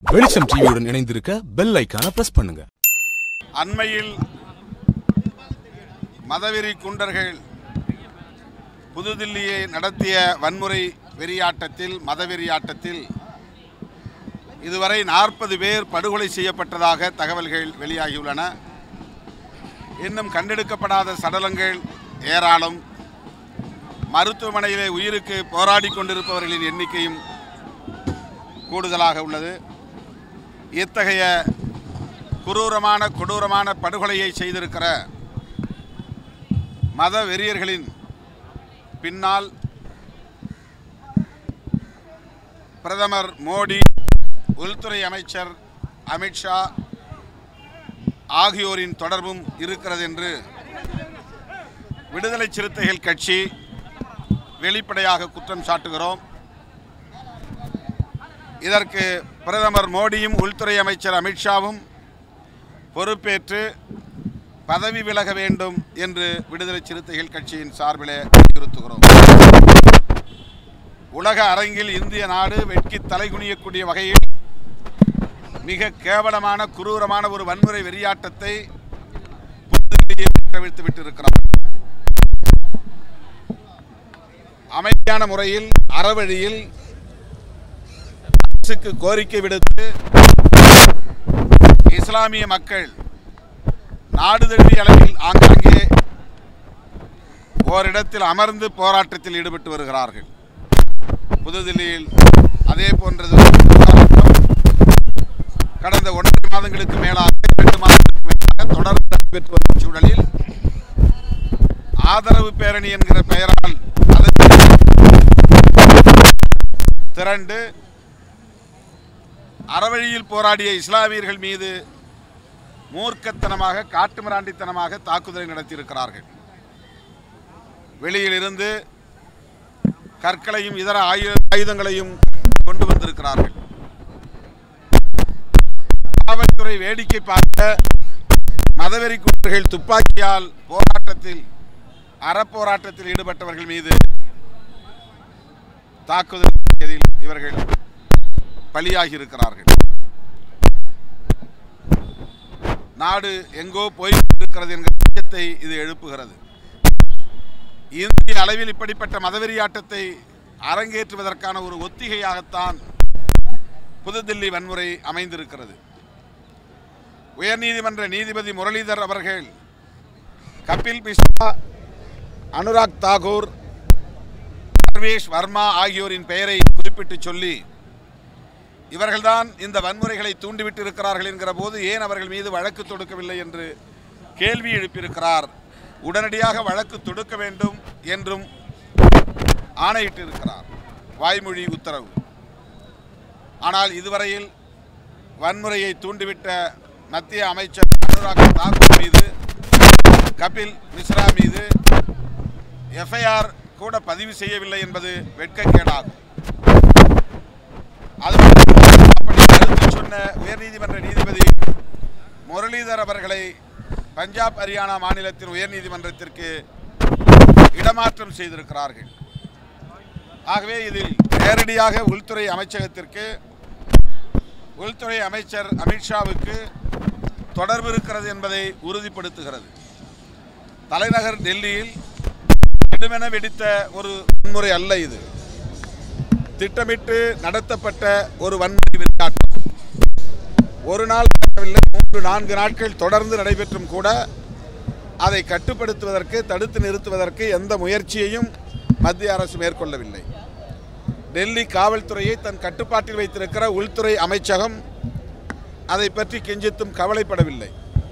வெளிச்சம் டிவியுடன் இணைந்திருக்க பெல் ஐக்கான பிரஸ் பண்ணுங்க அண்மையில் மதவெறி குண்டர்கள் புதுதில்லியை நடத்திய வன்முறை வெறியாட்டத்தில் மதவெறியாட்டத்தில் இதுவரை நாற்பது பேர் படுகொலை செய்யப்பட்டதாக தகவல்கள் வெளியாகியுள்ளன இன்னும் கண்டெடுக்கப்படாத சடலங்கள் ஏராளம் மருத்துவமனையிலே உயிருக்கு போராடி கொண்டிருப்பவர்களின் எண்ணிக்கையும் கூடுதலாக உள்ளது இத்தகைய குரூரமான கொடூரமான படுகொலையை செய்திருக்கிற மத வெறியர்களின் பின்னால் பிரதமர் மோடி உள்துறை அமைச்சர் அமித்ஷா ஆகியோரின் தொடர்பும் இருக்கிறது என்று விடுதலை சிறுத்தைகள் கட்சி வெளிப்படையாக குற்றம் சாட்டுகிறோம் இதற்கு பிரதமர் மோடியும் உள்துறை அமைச்சர் அமித்ஷாவும் பொறுப்பேற்று பதவி விலக வேண்டும் என்று விடுதலை சிறுத்தைகள் கட்சியின் சார்பிலே வலியுறுத்துகிறோம் உலக அரங்கில் இந்திய நாடு வெட்கி தலைகுனியக்கூடிய வகையில் மிக கேவலமான குரூரமான ஒரு வன்முறை வெறியாட்டத்தை புதுதில்லியில் கட்டவிழ்த்து விட்டிருக்கிறார் அமைதியான முறையில் அறவழியில் அரசுக்கு கோரிக்கை விடுத்து இஸ்லாமிய மக்கள் நாடு தழுவிய அளவில் ஆங்காங்கே ஓரிடத்தில் அமர்ந்து போராட்டத்தில் ஈடுபட்டு வருகிறார்கள் புதுதில்லியில் அதே போன்றது ஒரு போராட்டம் கடந்த ஒன்றரை மாதங்களுக்கு மேலாக இரண்டு மாதங்களுக்கு மேலாக தொடர்ந்து நடைபெற்று வரும் சூழலில் ஆதரவு பேரணி என்கிற பெயரால் அதற்கு திரண்டு அறவழியில் போராடிய இஸ்லாமியர்கள் மீது மூர்க்கத்தனமாக காட்டுமிராண்டித்தனமாக தாக்குதலை நடத்தியிருக்கிறார்கள் வெளியில் இருந்து கற்களையும் இதர ஆயு- ஆயுதங்களையும் கொண்டு வந்திருக்கிறார்கள் காவல்துறை வேடிக்கை பார்த்த மதவெறி குற்றர்கள் துப்பாக்கியால் போராட்டத்தில் அறப்போராட்டத்தில் ஈடுபட்டவர்கள் மீது தாக்குதல் நடத்தியதில் இவர்கள் பலியாகி இருக்கிறார்கள் நாடு எங்கோ போய் இருக்கிறது என்கிற அச்சத்தை இது எழுப்புகிறது இந்திய அளவில் இப்படிப்பட்ட மதவெறியாட்டத்தை அரங்கேற்றுவதற்கான ஒரு ஒத்திகையாகத்தான் புதுதில்லி வன்முறை அமைந்திருக்கிறது உயர்நீதிமன்ற நீதிபதி முரளிதர் அவர்கள் கபில் மிஸ்ரா அனுராக் தாகூர் சர்வேஷ் வர்மா ஆகியோரின் பெயரை குறிப்பிட்டு சொல்லி இவர்கள்தான் இந்த வன்முறைகளை தூண்டிவிட்டு இருக்கிறார்கள் என்கிற போது ஏன் அவர்கள் மீது வழக்கு தொடுக்கவில்லை என்று கேள்வி எழுப்பியிருக்கிறார் உடனடியாக வழக்கு தொடுக்க வேண்டும் என்றும் ஆணையிட்டிருக்கிறார் வாய்மொழி உத்தரவு ஆனால் இதுவரையில் வன்முறையை தூண்டிவிட்ட மத்திய அமைச்சர் அனுராக் தாக்கூர் மீது கபில் மிஸ்ரா மீது எஃப்ஐஆர் கூட பதிவு செய்யவில்லை என்பது வெட்கக்கேடாகும் அது மட்டுமல்ல, அப்படி கருத்து சொன்ன உயர்நீதிமன்ற நீதிபதி முரளிதர் அவர்களை பஞ்சாப் ஹரியானா மாநிலத்தின் உயர்நீதிமன்றத்திற்கு இடமாற்றம் செய்திருக்கிறார்கள் ஆகவே இதில் நேரடியாக உள்துறை அமைச்சகத்திற்கு உள்துறை அமைச்சர் அமித்ஷாவுக்கு தொடர்பு இருக்கிறது என்பதை உறுதிப்படுத்துகிறது தலைநகர் டெல்லியில் திடுமென வெடித்த ஒரு வன்முறை அல்ல இது திட்டமிட்டு நடத்தப்பட்ட ஒரு வன்முறை விளையாட்டு ஒரு நாள் நடக்கவில்லை மூன்று நான்கு நாட்கள் தொடர்ந்து நடைபெற்றும் கூட அதை கட்டுப்படுத்துவதற்கு தடுத்து நிறுத்துவதற்கு எந்த முயற்சியையும் மத்திய அரசு மேற்கொள்ளவில்லை டெல்லி காவல்துறையை தன் கட்டுப்பாட்டில் வைத்திருக்கிற உள்துறை அமைச்சகம் அதை பற்றி கெஞ்சித்தும் கவலைப்படவில்லை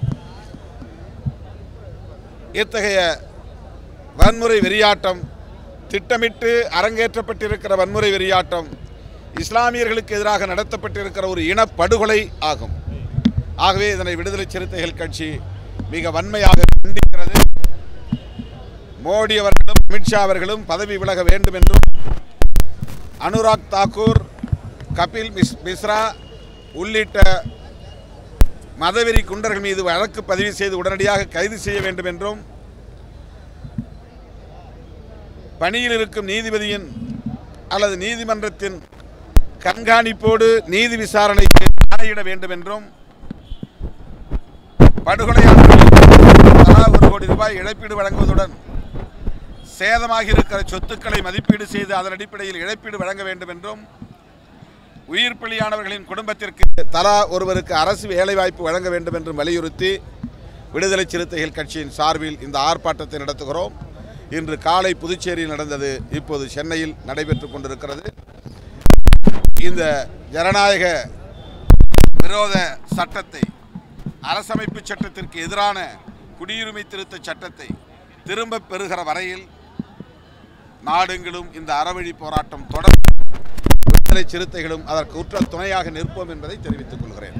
இத்தகைய வன்முறை வெறியாட்டம் திட்டமிட்டு அரங்கேற்றப்பட்டிருக்கிற வன்முறை வெறியாட்டம் இஸ்லாமியர்களுக்கு எதிராக நடத்தப்பட்டிருக்கிற ஒரு இனப்படுகொலை ஆகும் ஆகவே இதனை விடுதலை சிறுத்தைகள் கட்சி மிக வன்மையாக கண்டிக்கிறது மோடி அவர்களும் அமித்ஷா அவர்களும் பதவி விலக வேண்டும் என்றும் அனுராக் தாக்கூர் கபில் மிஸ் மிஸ்ரா உள்ளிட்ட மதவெறி குண்டர்கள் மீது வழக்கு பதிவு செய்து உடனடியாக கைது செய்ய வேண்டும் என்றும் பணியில் இருக்கும் நீதிபதியின் அல்லது நீதிமன்றத்தின் கண்காணிப்போடு நீதி விசாரணைக்கு ஆணையிட வேண்டும் என்றும் படுகொலையாளர்களுக்கு தலா ஒரு கோடி ரூபாய் இழப்பீடு வழங்குவதுடன் சேதமாகி இருக்கிற சொத்துக்களை மதிப்பீடு செய்து அதன் அடிப்படையில் இழப்பீடு வழங்க வேண்டும் என்றும் உயிர் பலியானவர்களின் குடும்பத்திற்கு தலா ஒருவருக்கு அரசு வேலைவாய்ப்பு வழங்க வேண்டும் என்றும் வலியுறுத்தி விடுதலை சிறுத்தைகள் கட்சியின் சார்பில் இந்த ஆர்ப்பாட்டத்தை நடத்துகிறோம் இன்று காலை புதுச்சேரியில் நடந்தது இப்போது சென்னையில் நடைபெற்றுக் கொண்டிருக்கிறது இந்த ஜனநாயக விரோத சட்டத்தை அரசமைப்பு சட்டத்திற்கு எதிரான குடியுரிமை திருத்த சட்டத்தை திரும்பப் பெறுகிற வரையில் நாடெங்கிலும் இந்த அறவழி போராட்டம் தொடர் விடுதலை சிறுத்தைகளும் அதற்கு உற்ற துணையாக நிற்போம் என்பதை தெரிவித்துக் கொள்கிறேன்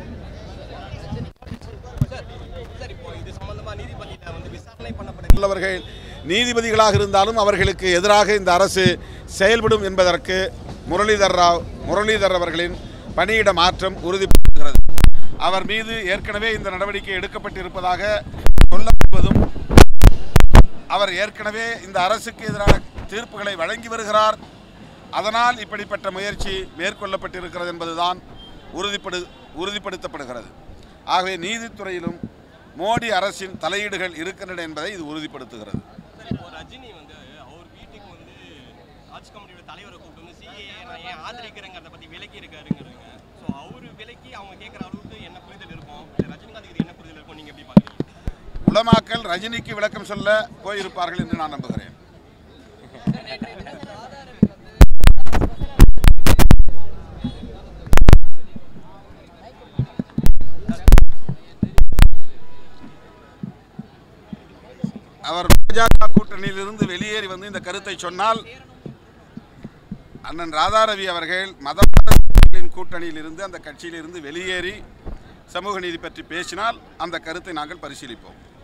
சார் இப்போ இது சம்பந்தமா நீதிபதியில வந்து விசாரணை பண்ணப்பட உள்ளவர்கள் நீதிபதிகளாக இருந்தாலும் அவர்களுக்கு எதிராக இந்த அரசு செயல்படும் என்பதற்கு முரளிதர் ராவ் முரளிதர் அவர்களின் பணியிட மாற்றம் உறுதிப்படுத்துகிறது அவர் மீது ஏற்கனவே இந்த நடவடிக்கை எடுக்கப்பட்டிருப்பதாக சொல்லப்படுவதும் அவர் ஏற்கனவே இந்த அரசுக்கு எதிரான தீர்ப்புகளை வழங்கி வருகிறார் அதனால் இப்படிப்பட்ட முயற்சி மேற்கொள்ளப்பட்டிருக்கிறது என்பதுதான் உறுதிப்படு உறுதிப்படுத்தப்படுகிறது ஆகவே நீதித்துறையிலும் மோடி அரசின் தலையீடுகள் இருக்கின்றன என்பதை இது உறுதிப்படுத்துகிறது சார் இப்போ ரஜினி வந்து அவர் வீட்டுக்கு வந்து ஆட்சி கமிட்டியோட தலைவரை கூப்பிட்டு வந்து சிஏ நான் ஏன் ஆதரிக்கிறேங்கிறத பத்தி விலக்கி இருக்காருங்கிறாங்க ஸோ அவர் விலக்கி அவங்க கேட்குற அளவுக்கு என்ன புரிதல் இருக்கும் இல்ல ரஜினிகாந்த் இது என்ன புரிதல் இருக்கும் நீங்க எப்படி பாக்குறீங்க உலமாக்கல் ரஜினிக்கு விளக்கம் சொல்ல போயிருப்பார்கள் என்று நான் நம்புகிறேன் அவர் பாஜக கூட்டணியிலிருந்து வெளியேறி வந்து இந்த கருத்தை சொன்னால் அண்ணன் ராதாரவி அவர்கள் மதவாதங்களின் கூட்டணியில் இருந்து அந்த கட்சியிலிருந்து வெளியேறி சமூக நீதி பற்றி பேசினால் அந்த கருத்தை நாங்கள் பரிசீலிப்போம்